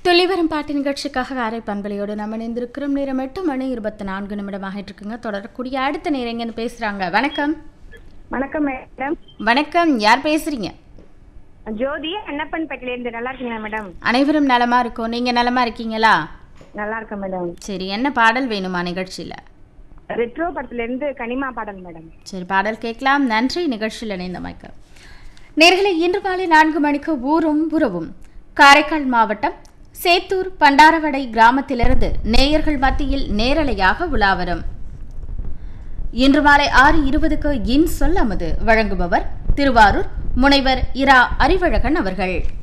துளிவரும் பாட்டு நிகழ்ச்சிக்காக அரை பண்பலையோடு நம்ம இணைந்திருக்கிறோம் நேரம் எட்டு மணி இருபத்தி நான்கு நிமிடமாக இருக்குங்க தொடரக்கூடிய அடுத்த நேரம் எங்கன்னு பேசுறாங்க வணக்கம் வணக்கம் மேடம் வணக்கம் யார் பேசுறீங்க ஜோதி அன்னப்பன்பேட்டையில இருந்து நல்லா இருக்கீங்களா மேடம் அனைவரும் நலமா இருக்கோம் நீங்க நலமா இருக்கீங்களா நல்லா இருக்கேன் மேடம் சரி என்ன பாடல் வேணுமா நிகழ்ச்சியில ரெட்ரோ படத்துல இருந்து கனிமா பாடல் மேடம் சரி பாடல் கேட்கலாம் நன்றி நிகழ்ச்சியில் இணைந்தமைக்க நேர்களை இன்று மாலை நான்கு மணிக்கு ஊரும் உறவும் காரைக்கால் மாவட்டம் சேத்தூர் பண்டாரவடை கிராமத்திலிருந்து நேயர்கள் மத்தியில் நேரலையாக உலாவரும் இன்று மாலை ஆறு இருபதுக்கு இன் சொல் அமுது வழங்குபவர் திருவாரூர் முனைவர் இரா அறிவழகன் அவர்கள்